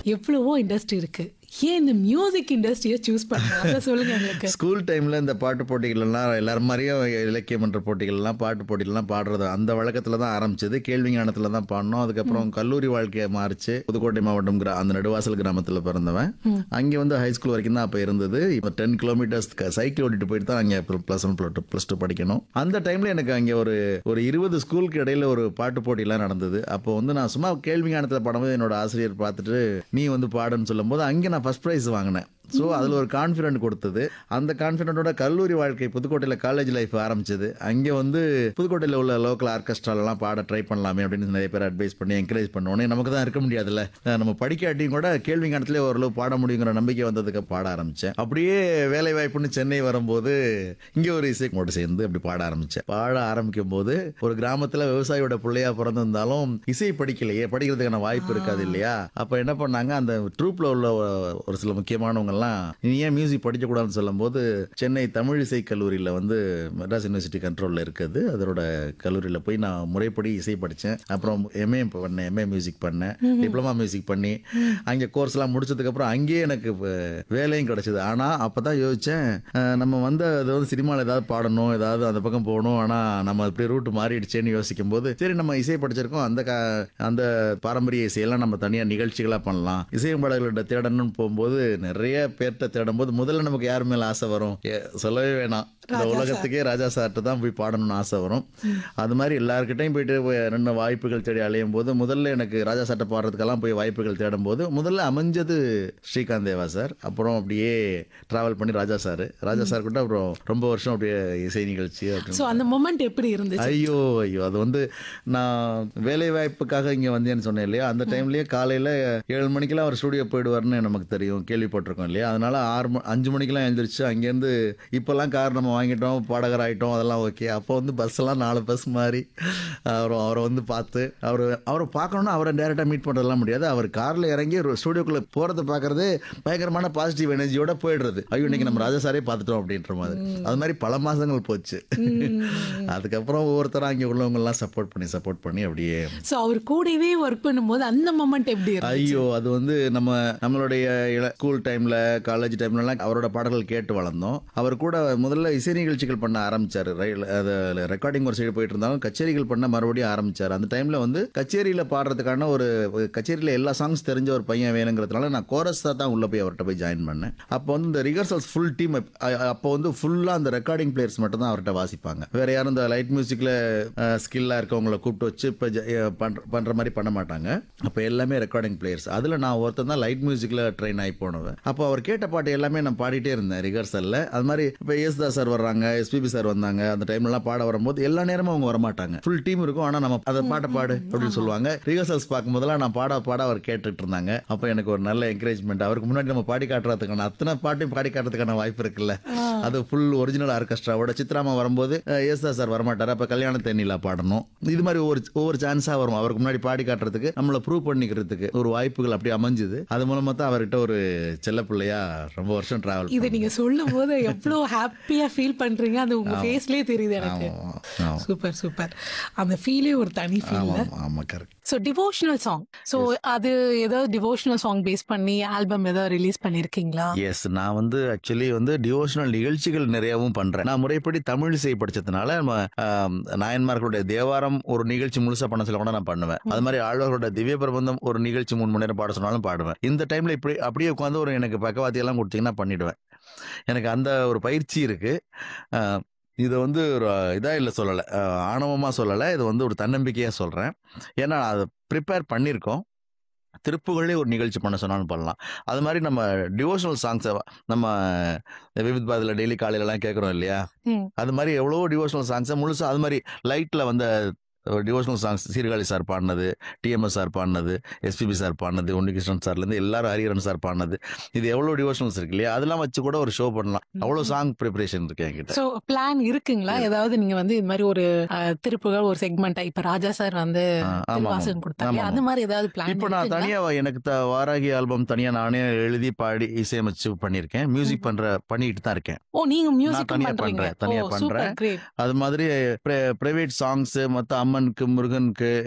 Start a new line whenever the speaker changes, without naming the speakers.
எவ்வளவோ இண்டஸ்ட்ரி இருக்கு ஏன் இந்த மியூசிக் இண்டஸ்ட்ரியை சூஸ் பண்ண அதை சொல்லுங்க எங்களுக்கு
ஸ்கூல் டைமில் இந்த பாட்டு போட்டிகள்லாம் எல்லாரும் மாதிரியும் இலக்கிய மன்ற போட்டிகள்லாம் பாட்டு போட்டிகள்லாம் பாடுறது அந்த வழக்கத்தில் தான் ஆரம்பிச்சது கேள்வி ஞானத்தில் தான் பாடினோம் அதுக்கப்புறம் கல்லூரி வாழ்க்கையை மாறிச்சு புதுக்கோட்டை மாவட்டம் கிரா அந்த நடுவாசல் கிராமத்தில் பிறந்தவன் அங்கே வந்து ஹை ஸ்கூல் வரைக்கும் தான் அப்போ இருந்தது இப்போ டென் கிலோமீட்டர்ஸ் சைக்கிள் ஓட்டிட்டு போயிட்டு தான் அங்கே ப்ளஸ் ஒன் ப்ளஸ் டூ படிக்கணும் அந்த டைமில் எனக்கு அங்கே ஒரு ஒரு இருபது ஸ்கூலுக்கு இடையில ஒரு பாட்டு போட்டிலாம் நடந்தது அப்போ வந்து நான் சும்மா கேள்வி ஞானத்தில் பாடும்போது என்னோட ஆசிரியர் பார்த்துட்டு நீ வந்து பாடுன்னு சொல்லும்போது அங்கே நான் ஃபர்ஸ்ட் ப்ரைஸ் வாங்கினேன் ஸோ அதில் ஒரு கான்ஃபிடென்ட் கொடுத்தது அந்த கான்ஃபிடென்ட்டோட கல்லூரி வாழ்க்கை புதுக்கோட்டையில் காலேஜ் லைஃப் ஆரம்பிச்சது அங்கே வந்து புதுக்கோட்டையில் உள்ள லோக்கல் ஆர்கெஸ்ட்ராலலாம் பாட ட்ரை பண்ணலாமே அப்படின்னு நிறைய பேர் அட்வைஸ் பண்ணி என்கரேஜ் பண்ணோன்னே நமக்கு தான் இருக்க முடியாதுல்ல அஹ் நம்ம படிக்காட்டியும் கூட கேள்வி காலத்திலே ஓரளவு பாட முடியுங்கிற நம்பிக்கை வந்ததுக்கு பாட ஆரம்பித்தேன் அப்படியே வேலை வாய்ப்புன்னு சென்னை வரும்போது இங்கே ஒரு இசை மோட்டு சேர்ந்து அப்படி பாட ஆரம்பித்தேன் பாட ஆரம்பிக்கும் போது ஒரு கிராமத்தில் விவசாயியோட பிள்ளையா பிறந்திருந்தாலும் இசை படிக்கலையே படிக்கிறதுக்கான வாய்ப்பு இருக்காது இல்லையா அப்போ என்ன பண்ணாங்க அந்த ட்ரூப்பில் உள்ள ஒரு சில முக்கியமானவங்க எல்லாம் நீ ஏன் மியூசிக் படிக்கக்கூடாதுன்னு சொல்லும்போது சென்னை தமிழ் இசை கல்லூரியில் வந்து மெட்ராஸ் யூனிவர்சிட்டி கண்ட்ரோலில் இருக்குது அதோட கல்லூரியில் போய் நான் முறைப்படி இசை படித்தேன் அப்புறம் எம்ஏ பண்ணேன் எம்ஏ மியூசிக் பண்ணேன் டிப்ளமா மியூசிக் பண்ணி அங்கே கோர்ஸ்லாம் முடிச்சதுக்கப்புறம் அங்கேயே எனக்கு இப்ப வேலையும் கிடச்சிது ஆனால் அப்போ தான் யோசித்தேன் நம்ம வந்து அது வந்து சினிமாவில் ஏதாவது பாடணும் ஏதாவது அந்த பக்கம் போகணும் ஆனால் நம்ம அப்படியே ரூட் மாறிடுச்சேன்னு யோசிக்கும் போது சரி நம்ம இசை படிச்சிருக்கோம் அந்த கா அந்த பாரம்பரிய இசையெல்லாம் நம்ம தனியாக நிகழ்ச்சிகளாக பண்ணலாம் இசையம்பாடல்கிட்ட தேடணும்னு போகும்போது நிறைய பேர்கிட்ட தேடும்போது முதல்ல நமக்கு யார் மேலே ஆசை வரும் ஏ- சொல்லவே வேணாம் இந்த உலகத்துக்கே ராஜா சார்கிட்ட தான் போய் பாடணும்னு ஆசை வரும் அது மாதிரி எல்லாருக்கிட்டையும் போயிட்டு போய் ரெண்டு வாய்ப்புகள் தேடி அலையும் போது முதல்ல எனக்கு ராஜா சார்ட்ட பாடுறதுக்கெல்லாம் போய் வாய்ப்புகள் தேடும் போது முதல்ல அமைஞ்சது ஸ்ரீகாந்த் தேவா சார் அப்புறம் அப்படியே டிராவல் பண்ணி ராஜா சார் ராஜா சார் கூட அப்புறம் ரொம்ப வருஷம் அப்படியே இசை நிகழ்ச்சி அப்படின்னு
ஸோ அந்த மொமெண்ட் எப்படி இருந்துச்சு
ஐயோ ஐயோ அது வந்து நான் வேலை வாய்ப்புக்காக இங்கே வந்தேன்னு சொன்னேன் இல்லையா அந்த டைம்லயே காலையில் ஏழு மணிக்கெல்லாம் அவர் ஸ்டூடியோ போயிடுவார்னு நமக்கு தெரியும் கேள்விப்பட்டிருக்கோம் இல்லையா அதனால ஆறு ம அஞ்சு மணிக்கெல்லாம் எழுந்திரிச்சு அங்கேருந்து இப்போல்லாம் கார் நம்ம வாங்கிட்டோம் பாடகர் ஆகிட்டோம் அதெல்லாம் ஓகே அப்போ வந்து பஸ் எல்லாம் நாலு பஸ் மாறி அப்புறம் அவரை வந்து பார்த்து அவர் அவரை பார்க்கணுன்னா அவரை டேரெக்டாக மீட் பண்ணுறதுலாம் முடியாது அவர் காரில் இறங்கி ஒரு ஸ்டூடியோக்குள்ளே போகிறத பார்க்கறது பயங்கரமான பாசிட்டிவ் எனர்ஜியோட போயிடுறது ஐயோ இன்னைக்கு நம்ம ராஜா சாரே பார்த்துட்டோம் அப்படின்ற மாதிரி அது மாதிரி பல மாதங்கள் போச்சு அதுக்கப்புறம் ஒவ்வொருத்தரும் அங்கே உள்ளவங்கெல்லாம் சப்போர்ட் பண்ணி சப்போர்ட் பண்ணி அப்படியே
ஸோ அவர் கூடவே ஒர்க் பண்ணும்போது அந்த மொமெண்ட் எப்படி இருந்துச்சு
ஐயோ அது வந்து நம்ம நம்மளுடைய இள- ஸ்கூல் டைம்ல காலேஜ் டைம்லலாம் அவரோட பாடல்கள் கேட்டு வளர்ந்தோம் அவர் கூட முதல்ல இசை நிகழ்ச்சிகள் பண்ண ஆரம்பிச்சாரு ரயில் அது ரெக்கார்டிங் ஒரு சைடு போயிட்டு இருந்தாலும் கச்சேரிகள் பண்ண மறுபடியும் ஆரம்பிச்சாரு அந்த டைம்ல வந்து கச்சேரியில பாடுறதுக்கான ஒரு கச்சேரியில எல்லா சாங்ஸ் தெரிஞ்ச ஒரு பையன் வேணுங்கிறதுனால நான் கோரஸ் தான் உள்ள போய் அவர்கிட்ட போய் ஜாயின் பண்ணேன் அப்போ வந்து இந்த ரிஹர்சல்ஸ் ஃபுல் டீம் அப்போ வந்து ஃபுல்லா அந்த ரெக்கார்டிங் பிளேயர்ஸ் மட்டும் தான் அவர்கிட்ட வாசிப்பாங்க வேற யாரும் இந்த லைட் மியூசிக்ல ஸ்கில்லா இருக்கவங்கள கூப்பிட்டு வச்சு இப்போ பண்ற பண்ற மாதிரி பண்ண மாட்டாங்க அப்போ எல்லாமே ரெக்கார்டிங் பிளேயர்ஸ் அதில் நான் ஒருத்தன் தான் லைட் மியூசிக்கில் ட்ரெயின் ஆகி போனவன் அப்போ அவர் கேட்ட பாட்டு எல்லாமே நான் பாடிட்டே இருந்தேன் ரிஹர்சலில் அது மாதிரி இப்போ யேசுதாஸ் சார் வர்றாங்க எஸ்பிபி சார் வந்தாங்க அந்த டைம்லலாம் பாட வரும்போது எல்லா நேரமும் அவங்க வரமாட்டாங்க ஃபுல் டீம் இருக்கும் ஆனால் நம்ம அதை பாட்டை பாடு அப்படின்னு சொல்லுவாங்க ரிஹர்சல்ஸ் பார்க்கும்போதெல்லாம் நான் பாட பாட அவர் கேட்டுட்டு இருந்தாங்க அப்போ எனக்கு ஒரு நல்ல என்கரேஜ்மெண்ட் அவருக்கு முன்னாடி நம்ம பாடி காட்டுறதுக்கான அத்தனை பாட்டையும் பாடி காட்டுறதுக்கான வாய்ப்பு இருக்குல்ல அது ஃபுல் ஒரிஜினல் ஆர்கெஸ்ட்ராவோட சித்ராமா வரும்போது யேசுதாஸ் சார் வரமாட்டார் அப்போ கல்யாண தேனிலா பாடணும் இது மாதிரி ஒவ்வொரு ஒவ்வொரு சான்ஸாக வரும் அவருக்கு முன்னாடி பாடி காட்டுறதுக்கு நம்மளை ப்ரூவ் பண்ணிக்கிறதுக்கு ஒரு வாய்ப்புகள் அப்படி அமைஞ்சுது அது மூலமா தான் அவர்கிட்ட ஒரு செல்ல பிள்ளையா ரொம்ப வருஷம் டிராவல்
இதை நீங்க சொல்லும் போது எவ்வளோ ஹாப்பியா ஃபீல் பண்றீங்க அது உங்க ஃபேஸ்லயே தெரியுது எனக்கு சூப்பர் சூப்பர் அந்த ஃபீலே ஒரு தனி ஃபீல்
ஆமாம் correct
so devotional song so அது ஏதாவது டிவோஷனல் சாங் பேஸ் பண்ணி ஆல்பம் ஏதாவது ரிலீஸ் பண்ணிருக்கீங்களா
எஸ் நான் வந்து ஆக்சுவலி வந்து டிவோஷனல் நிகழ்ச்சிகள் நிறையவும் பண்றேன் நான் முறைப்படி தமிழ் இசை படிச்சதுனால நம்ம ஆம், நாயன்மார்களுடைய தேவாரம் ஒரு நிகழ்ச்சி முழுசா பண்ண சொல்ல கூட நான் பண்ணுவேன் அது மாதிரி ஆழ்வார்களோட திவ்ய பிரபந்தம் ஒரு நிகழ்ச்சி மூணு மணி நேரம் பாட சொன்னாலும் பாடுவேன் இந்த டைம்ல இப்படி அப்படியே உட்காந்து ஒரு எனக்கு பக்கவாத்தி எல்லாம் கொடுத்தீங்கன்னா பண்ணிடுவேன் எனக்கு அந்த ஒரு பயிற்சி இருக்கு ஆஹ், இதை வந்து ஒரு இதா இல்லை சொல்லலை ஆணவமாக சொல்லலை இது வந்து ஒரு தன்னம்பிக்கையாக சொல்கிறேன் ஏன்னா அதை ப்ரிப்பேர் பண்ணியிருக்கோம் திருப்புகளே ஒரு நிகழ்ச்சி பண்ண சொன்னாலும் பண்ணலாம் அது மாதிரி நம்ம டிவோஷனல் சாங்ஸை நம்ம இந்த விவித் பாதில் டெய்லி காலையிலலாம் கேட்குறோம் இல்லையா
ம்.
அது மாதிரி எவ்வளோ டிவோஷனல் சாங்ஸை முழுசாக அது மாதிரி லைட்டில் வந்த டிவோஷனல் சாங்ஸ் சீர்காழி சார் பாடினது டிஎம்எஸ் சார் பாடினது எஸ்பிபி சார் பாடினது உன்னிகிருஷ்ணன் சார்லேருந்து எல்லாரும் ஹரிஹரன் சார் பாடினது இது எவ்வளோ டிவோஷனல்ஸ் இருக்கு இல்லையா அதெல்லாம் வச்சு கூட ஒரு ஷோ பண்ணலாம் அவ்வளோ சாங் ப்ரிப்பரேஷன் இருக்கு என்கிட்ட
ஸோ பிளான் இருக்குங்களா ஏதாவது நீங்க வந்து இது மாதிரி ஒரு அஹ், திருப்புகள் ஒரு செக்மெண்ட் இப்ப ராஜா சார் வந்து
ஆ, ஆமா,
திருவாசகம்
ஆமா.
கொடுத்தாங்க
ஆமா,
அந்த மாதிரி ஏதாவது பிளான்
இப்போ நான் தனியா எனக்கு த வாராகி ஆல்பம் தனியா நானே எழுதி பாடி இசையமைச்சு பண்ணியிருக்கேன் மியூசிக் பண்ற பண்ணிட்டு தான் இருக்கேன்
ஓ நீங்க
நான்
மியூசிக்
தனியா
பண்றீங்க
பண்றேன், தனியா
ஓ சூப்பர்
பண்றேன்.
கிரேட்
அது மாதிரி பிரைவேட் சாங்ஸ் மற்ற அம்மனுக்கு முருகனுக்கு